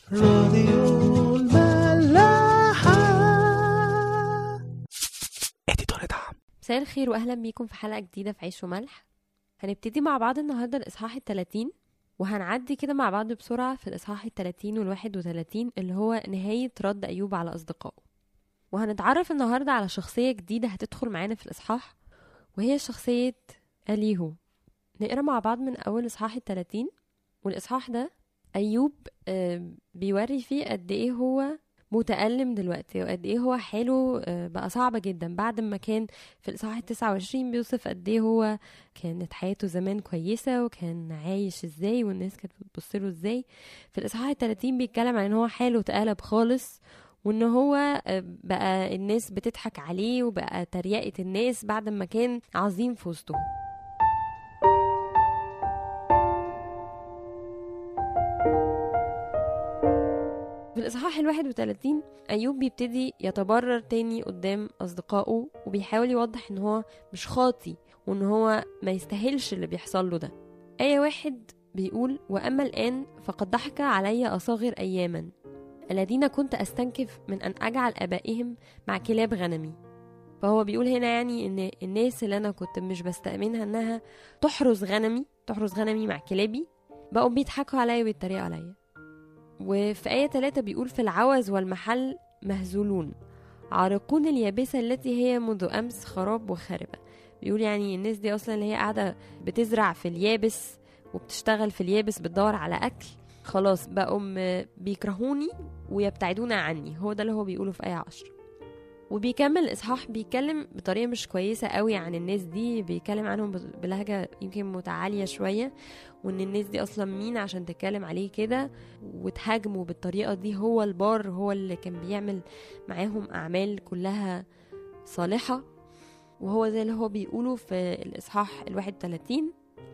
راديو الملاحة اديتور دعم مساء الخير واهلا بيكم في حلقه جديده في عيش وملح هنبتدي مع بعض النهارده الاصحاح التلاتين وهنعدي كده مع بعض بسرعه في الاصحاح التلاتين والواحد وتلاتين اللي هو نهايه رد ايوب على اصدقائه وهنتعرف النهارده على شخصيه جديده هتدخل معانا في الاصحاح وهي شخصيه اليهو نقرا مع بعض من اول اصحاح التلاتين والاصحاح ده ايوب آه، بيوري فيه قد ايه هو متألم دلوقتي وقد ايه هو حاله آه، بقى صعب جدا بعد ما كان في الإصحاح التسعة وعشرين بيوصف قد ايه هو كانت حياته زمان كويسة وكان عايش ازاي والناس كانت بتبصله ازاي في الإصحاح التلاتين بيتكلم عن ان هو حاله اتقلب خالص وان هو آه، بقى الناس بتضحك عليه وبقى تريقة الناس بعد ما كان عظيم في وسطهم في الإصحاح الواحد وتلاتين أيوب بيبتدي يتبرر تاني قدام أصدقائه وبيحاول يوضح إن هو مش خاطي وإن هو ما يستاهلش اللي بيحصل له ده آية واحد بيقول وأما الآن فقد ضحك علي أصاغر أياما الذين كنت أستنكف من أن أجعل آبائهم مع كلاب غنمي فهو بيقول هنا يعني إن الناس اللي أنا كنت مش بستأمنها إنها تحرس غنمي تحرس غنمي مع كلابي بقوا بيضحكوا عليا ويتريقوا عليا وفي آية 3 بيقول في العوز والمحل مهزولون عارقون اليابسة التي هي منذ أمس خراب وخربة بيقول يعني الناس دي أصلا اللي هي قاعدة بتزرع في اليابس وبتشتغل في اليابس بتدور على أكل خلاص بقوا م- بيكرهوني ويبتعدون عني هو ده اللي هو بيقوله في آية 10 وبيكمل الإصحاح بيتكلم بطريقة مش كويسة قوي عن الناس دي بيتكلم عنهم ب- بلهجة يمكن متعالية شوية وإن الناس دي أصلا مين عشان تتكلم عليه كده وتهاجمه بالطريقة دي هو البار هو اللي كان بيعمل معاهم أعمال كلها صالحة وهو زي اللي هو بيقوله في الإصحاح الواحد وتلاتين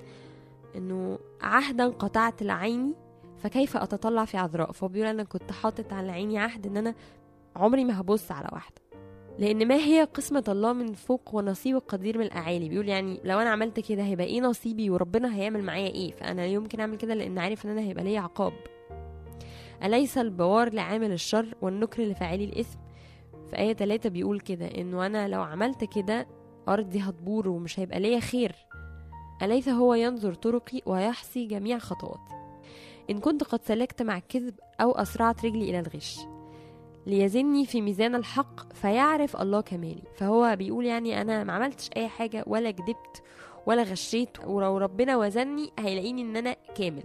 إنه عهدا قطعت لعيني فكيف أتطلع في عذراء فهو بيقول أنا كنت حاطط على عيني عهد إن أنا عمري ما هبص على واحدة لأن ما هي قسمة الله من فوق ونصيب القدير من الأعالي بيقول يعني لو أنا عملت كده هيبقى إيه نصيبي وربنا هيعمل معايا إيه فأنا لا يمكن أعمل كده لأن عارف إن أنا هيبقى ليا عقاب أليس البوار لعامل الشر والنكر لفاعلي الإثم في آية 3 بيقول كده إنه أنا لو عملت كده أرضي هتبور ومش هيبقى ليا خير أليس هو ينظر طرقي ويحصي جميع خطواتي إن كنت قد سلكت مع الكذب أو أسرعت رجلي إلى الغش ليزني في ميزان الحق فيعرف الله كمالي فهو بيقول يعني أنا ما عملتش أي حاجة ولا كدبت ولا غشيت ولو ربنا وزني هيلاقيني إن أنا كامل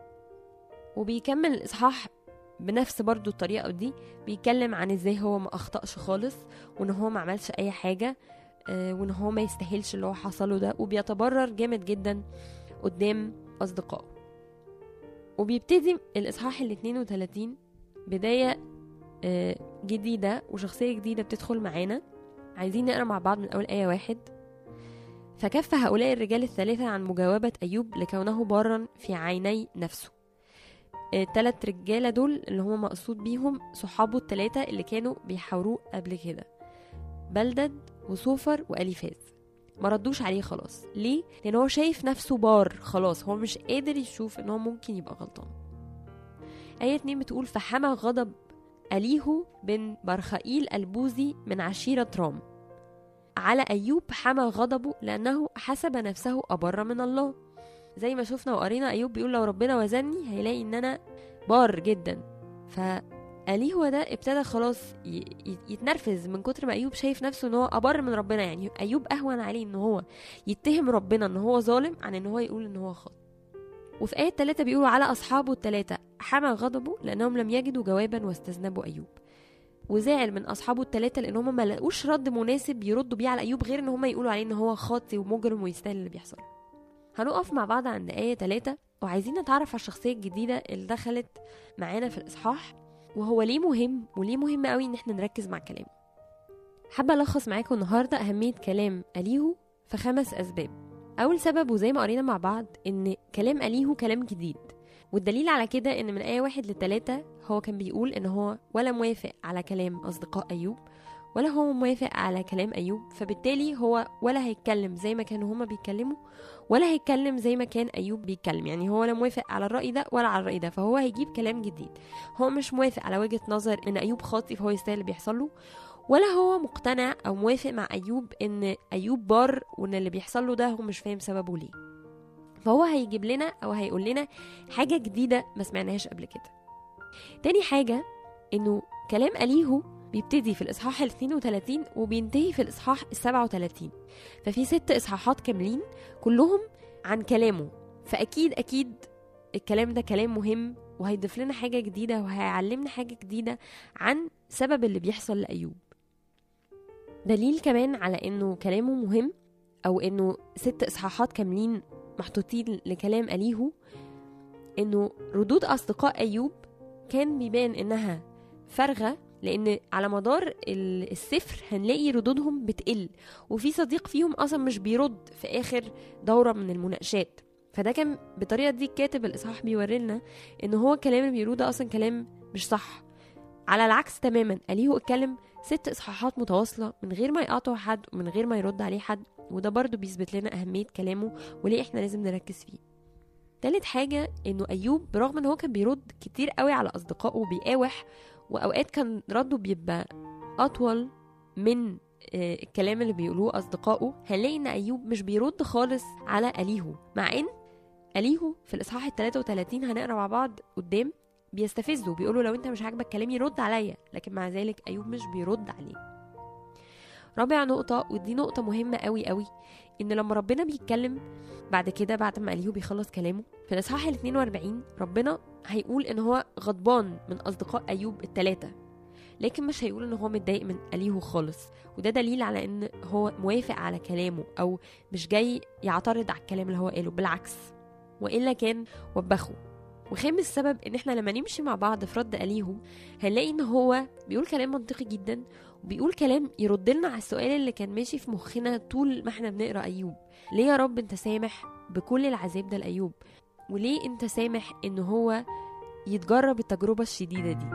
وبيكمل الإصحاح بنفس برضو الطريقة دي بيتكلم عن ازاي هو ما اخطأش خالص وان هو ما عملش اي حاجة آه، وان هو ما يستاهلش اللي هو حصله ده وبيتبرر جامد جدا قدام اصدقائه وبيبتدي الاصحاح ال 32 بداية آه، جديدة وشخصية جديدة بتدخل معانا عايزين نقرا مع بعض من اول آية واحد فكف هؤلاء الرجال الثلاثة عن مجاوبة أيوب لكونه بارا في عيني نفسه التلات رجالة دول اللي هما مقصود بيهم صحابه التلاتة اللي كانوا بيحاوروه قبل كده بلدد وصوفر وأليفاز ما ردوش عليه خلاص ليه؟ لأن هو شايف نفسه بار خلاص هو مش قادر يشوف إن هو ممكن يبقى غلطان آية اتنين بتقول فحمى غضب أليهو بن برخائيل البوزي من عشيرة رام على أيوب حمى غضبه لأنه حسب نفسه أبر من الله زي ما شفنا وقرينا ايوب بيقول لو ربنا وزني هيلاقي ان انا بار جدا فاليهو ده ابتدى خلاص ي- ي- يتنرفز من كتر ما ايوب شايف نفسه ان هو ابر من ربنا يعني ايوب اهون عليه ان هو يتهم ربنا ان هو ظالم عن ان هو يقول ان هو خاطئ وفي آية ثلاثة بيقولوا على أصحابه الثلاثة حمى غضبه لأنهم لم يجدوا جوابا واستذنبوا أيوب وزعل من أصحابه الثلاثة لأن هم ما لقوش رد مناسب يردوا بيه على أيوب غير إن هم يقولوا عليه إن هو خاطئ ومجرم ويستاهل اللي بيحصل هنقف مع بعض عند آية 3 وعايزين نتعرف على الشخصية الجديدة اللي دخلت معانا في الإصحاح وهو ليه مهم وليه مهم قوي إن احنا نركز مع كلامه حابة ألخص معاكم النهاردة أهمية كلام أليهو في خمس أسباب أول سبب وزي ما قرينا مع بعض إن كلام أليهو كلام جديد والدليل على كده إن من آية واحد لتلاتة هو كان بيقول إن هو ولا موافق على كلام أصدقاء أيوب ولا هو موافق على كلام أيوب فبالتالي هو ولا هيتكلم زي ما كانوا هما بيتكلموا ولا هيتكلم زي ما كان أيوب بيتكلم يعني هو لا موافق على الرأي ده ولا على الرأي ده فهو هيجيب كلام جديد هو مش موافق على وجهة نظر إن أيوب خاطئ فهو يستاهل اللي بيحصل له ولا هو مقتنع أو موافق مع أيوب إن أيوب بار وإن اللي بيحصل له ده هو مش فاهم سببه ليه فهو هيجيب لنا أو هيقول لنا حاجة جديدة ما سمعناهاش قبل كده تاني حاجة إنه كلام أليهو بيبتدي في الإصحاح ال 32 وبينتهي في الإصحاح ال 37 ففي ست إصحاحات كاملين كلهم عن كلامه فأكيد أكيد الكلام ده كلام مهم وهيضيف لنا حاجة جديدة وهيعلمنا حاجة جديدة عن سبب اللي بيحصل لأيوب دليل كمان على إنه كلامه مهم أو إنه ست إصحاحات كاملين محطوطين لكلام أليهو إنه ردود أصدقاء أيوب كان بيبان إنها فارغة لان على مدار السفر هنلاقي ردودهم بتقل وفي صديق فيهم اصلا مش بيرد في اخر دوره من المناقشات فده كان بطريقه دي كاتب الاصحاح بيوري لنا ان هو الكلام اللي بيقولوه ده اصلا كلام مش صح على العكس تماما اليهو اتكلم ست اصحاحات متواصله من غير ما يقاطع حد ومن غير ما يرد عليه حد وده برضو بيثبت لنا اهميه كلامه وليه احنا لازم نركز فيه تالت حاجة انه ايوب برغم ان هو كان بيرد كتير قوي على اصدقائه وبيقاوح واوقات كان رده بيبقى اطول من الكلام اللي بيقولوه اصدقائه هنلاقي ان ايوب مش بيرد خالص على اليهو مع ان اليهو في الاصحاح ال 33 هنقرا مع بعض قدام بيستفزه بيقولوا لو انت مش عاجبك كلامي رد عليا لكن مع ذلك ايوب مش بيرد عليه رابع نقطة ودي نقطة مهمة قوي قوي إن لما ربنا بيتكلم بعد كده بعد ما أليهو بيخلص كلامه في الإصحاح ال 42 ربنا هيقول إن هو غضبان من أصدقاء أيوب التلاتة لكن مش هيقول إن هو متضايق من أليهو خالص وده دليل على إن هو موافق على كلامه أو مش جاي يعترض على الكلام اللي هو قاله بالعكس وإلا كان وبخه وخامس سبب ان احنا لما نمشي مع بعض في رد أليهو هنلاقي ان هو بيقول كلام منطقي جدا وبيقول كلام يرد لنا على السؤال اللي كان ماشي في مخنا طول ما احنا بنقرا ايوب ليه يا رب انت سامح بكل العذاب ده لايوب وليه انت سامح ان هو يتجرب التجربه الشديده دي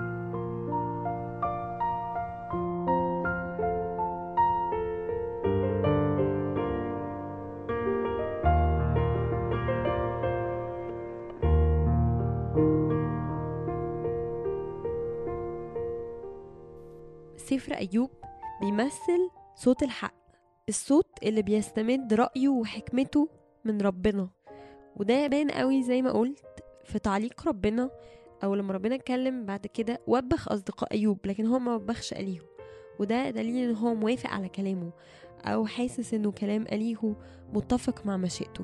سفر أيوب بيمثل صوت الحق الصوت اللي بيستمد رأيه وحكمته من ربنا وده باين قوي زي ما قلت في تعليق ربنا أو لما ربنا اتكلم بعد كده وبخ أصدقاء أيوب لكن هو ما وبخش أليهو وده دليل إن هو موافق على كلامه أو حاسس إنه كلام أليهو متفق مع مشيئته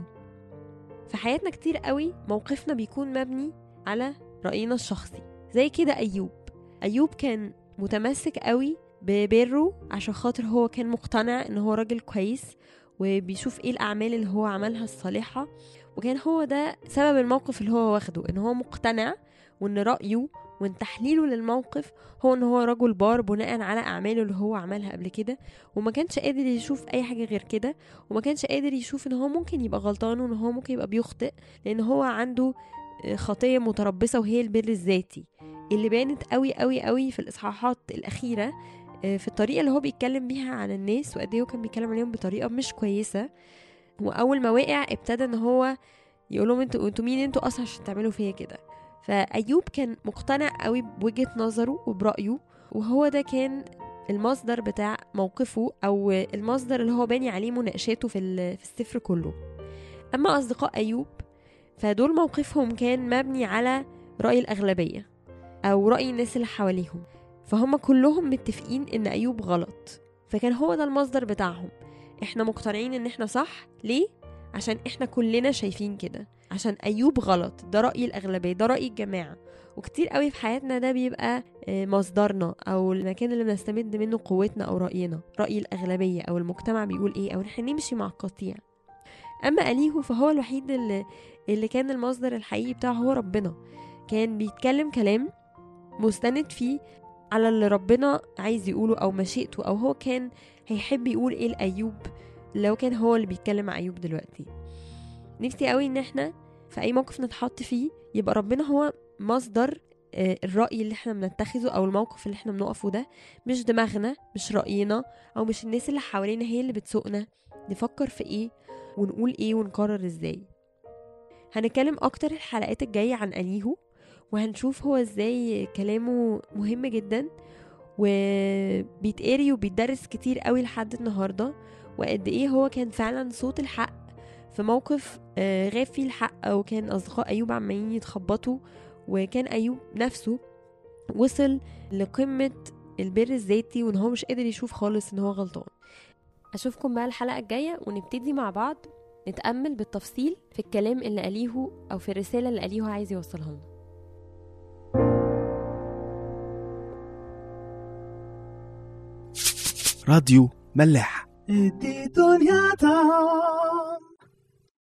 في حياتنا كتير قوي موقفنا بيكون مبني على رأينا الشخصي زي كده أيوب أيوب كان متمسك قوي ببره عشان خاطر هو كان مقتنع ان هو راجل كويس وبيشوف ايه الاعمال اللي هو عملها الصالحة وكان هو ده سبب الموقف اللي هو واخده ان هو مقتنع وان رأيه وان تحليله للموقف هو ان هو رجل بار بناء على اعماله اللي هو عملها قبل كده وما كانش قادر يشوف اي حاجة غير كده وما كانش قادر يشوف ان هو ممكن يبقى غلطان وان هو ممكن يبقى بيخطئ لان هو عنده خطية متربصة وهي البر الذاتي اللي بانت قوي قوي قوي في الاصحاحات الاخيره في الطريقه اللي هو بيتكلم بيها عن الناس وقد ايه هو كان بيتكلم عليهم بطريقه مش كويسه واول ما وقع ابتدى ان هو يقول لهم انتوا انتوا مين انتوا اصلا عشان تعملوا فيا كده فايوب كان مقتنع قوي بوجهه نظره وبرايه وهو ده كان المصدر بتاع موقفه او المصدر اللي هو باني عليه مناقشاته في في السفر كله اما اصدقاء ايوب فدول موقفهم كان مبني على راي الاغلبيه او راي الناس اللي حواليهم فهم كلهم متفقين ان ايوب غلط فكان هو ده المصدر بتاعهم احنا مقتنعين ان احنا صح ليه عشان احنا كلنا شايفين كده عشان ايوب غلط ده راي الاغلبيه ده راي الجماعه وكتير قوي في حياتنا ده بيبقى مصدرنا او المكان اللي بنستمد منه قوتنا او راينا راي الاغلبيه او المجتمع بيقول ايه او احنا نمشي مع القطيع اما اليهو فهو الوحيد اللي, اللي كان المصدر الحقيقي بتاعه هو ربنا كان بيتكلم كلام مستند فيه على اللي ربنا عايز يقوله او مشيئته او هو كان هيحب يقول ايه لايوب لو كان هو اللي بيتكلم مع ايوب دلوقتي نفسي قوي ان احنا في اي موقف نتحط فيه يبقى ربنا هو مصدر آه، الرأي اللي احنا بنتخذه او الموقف اللي احنا بنقفه ده مش دماغنا مش رأينا او مش الناس اللي حوالينا هي اللي بتسوقنا نفكر في ايه ونقول ايه ونقرر ازاي هنتكلم اكتر الحلقات الجاية عن أليهو وهنشوف هو ازاي كلامه مهم جدا وبيتقري وبيتدرس كتير قوي لحد النهارده وقد ايه هو كان فعلا صوت الحق في موقف آه، غاب فيه الحق وكان اصدقاء ايوب عمالين يتخبطوا وكان ايوب نفسه وصل لقمه البر الذاتي وان هو مش قادر يشوف خالص ان هو غلطان اشوفكم بقى الحلقه الجايه ونبتدي مع بعض نتامل بالتفصيل في الكلام اللي قاليه او في الرساله اللي قاليه عايز يوصلها لنا راديو ملاح eti donyata